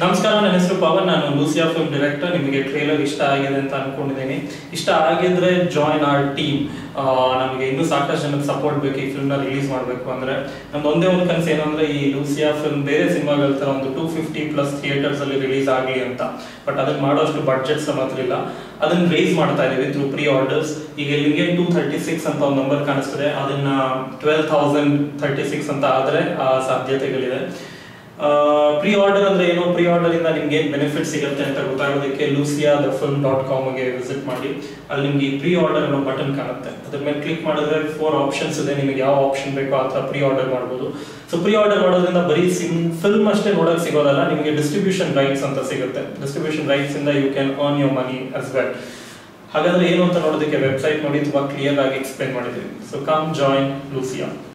ನಮಸ್ಕಾರ ನನ್ನ ಹೆಸರು ಪವನ್ ನಾನು ಲೂಸಿಯಾ ಫಿಲ್ಮ್ ಡೈರೆಕ್ಟರ್ ನಿಮಗೆ ಟ್ರೇಲರ್ ಇಷ್ಟ ಆಗಿದೆ ಅಂತ ಅನ್ಕೊಂಡಿದ್ದೀನಿ ಇಷ್ಟ ಆಗಿದ್ರೆ ಜಾಯ್ನ್ ಆರ್ ಟೀಮ್ ನಮಗೆ ಇನ್ನೂ ಸಾಕಷ್ಟು ಜನಕ್ಕೆ ಸಪೋರ್ಟ್ ಬೇಕು ಈ ಫಿಲ್ಮ್ನ ರಿಲೀಸ್ ಮಾಡಬೇಕು ಅಂದ್ರೆ ನಮ್ದು ಒಂದೇ ಒಂದು ಕನಸು ಏನು ಅಂದ್ರೆ ಈ ಲೂಸಿಯಾ ಫಿಲ್ಮ್ ಬೇರೆ ಸಿನಿಮಾಗಳ ಥರ ಒಂದು ಟೂ ಫಿಫ್ಟಿ ಪ್ಲಸ್ ಥಿಯೇಟರ್ಸ್ ಅಲ್ಲಿ ರಿಲೀಸ್ ಆಗಲಿ ಅಂತ ಬಟ್ ಅದನ್ನ ಮಾಡೋಷ್ಟು ಬಡ್ಜೆಟ್ಸ್ ನಮ್ಮ ಹತ್ರ ಇಲ್ಲ ಅದನ್ನ ರೇಸ್ ಮಾಡ್ತಾ ಇದೀವಿ ಥ್ರೂ ಪ್ರೀ ಆರ್ಡರ್ಸ್ ಈಗ ಇಲ್ಲಿಗೆ ಟೂ ಥರ್ಟಿ ಸಿಕ್ಸ್ ಅಂತ ಒಂದು ನಂಬರ್ ಕಾಣಿಸ್ತಿದೆ ಅದನ್ನ ಟ್ವೆಲ್ ತೌಸಂಡ್ ಥರ್ಟಿ ಸಿಕ್ಸ್ ಅಂತ ಆದ್ರೆ ಆ ಸಾಧ್ಯತೆಗಳಿದೆ ಪ್ರೀ ಆರ್ಡರ್ ಅಂದ್ರೆ ಏನು ಪ್ರೀ ಆರ್ಡರ್ ಇಂದ ನಿಮ್ಗೆ ಏನ್ ಬೆನಿಫಿಟ್ ಸಿಗುತ್ತೆ ಅಂತ ಗೊತ್ತಾಗೋದಕ್ಕೆ ಲೂಸಿಯಾ ದ ಫಿಲ್ಮ್ ಡಾಟ್ ಕಾಮ್ಗೆ ವಿಸಿಟ್ ಮಾಡಿ ಅಲ್ಲಿ ನಿಮ್ಗೆ ಪ್ರೀ ಆರ್ಡರ್ ಅನ್ನೋ ಬಟನ್ ಕಾಣುತ್ತೆ ಅದ್ರ ಮೇಲೆ ಕ್ಲಿಕ್ ಮಾಡಿದ್ರೆ ಫೋರ್ ಆಪ್ಷನ್ಸ್ ಇದೆ ನಿಮಗೆ ಯಾವ ಆಪ್ಷನ್ ಬೇಕೋ ಆ ಥರ ಪ್ರೀ ಆರ್ಡರ್ ಮಾಡ್ಬೋದು ಸೊ ಪ್ರೀ ಆರ್ಡರ್ ಮಾಡೋದ್ರಿಂದ ಬರೀ ಸಿಮ್ ಫಿಲ್ಮ್ ಅಷ್ಟೇ ನೋಡಕ್ ಸಿಗೋದಲ್ಲ ನಿಮಗೆ ಡಿಸ್ಟ್ರಿಬ್ಯೂಷನ್ ರೈಟ್ಸ್ ಅಂತ ಸಿಗುತ್ತೆ ಡಿಸ್ಟ್ರಿಬ್ಯೂಷನ್ ರೈಟ್ಸ್ ಇಂದ you can earn your money as well ಹಾಗಾದ್ರೆ ಏನು ಅಂತ ನೋಡೋದಕ್ಕೆ ವೆಬ್ಸೈಟ್ ನೋಡಿ ತುಂಬಾ ಕ್ಲಿಯರ್ ಆಗಿ ಎಕ್ಸ್ಪ್ಲೈನ್ ಮಾಡಿದ್ವಿ ಸೊ ಕಮ್ ಜಾಯಿನ್ ಲೂಸಿಯಾ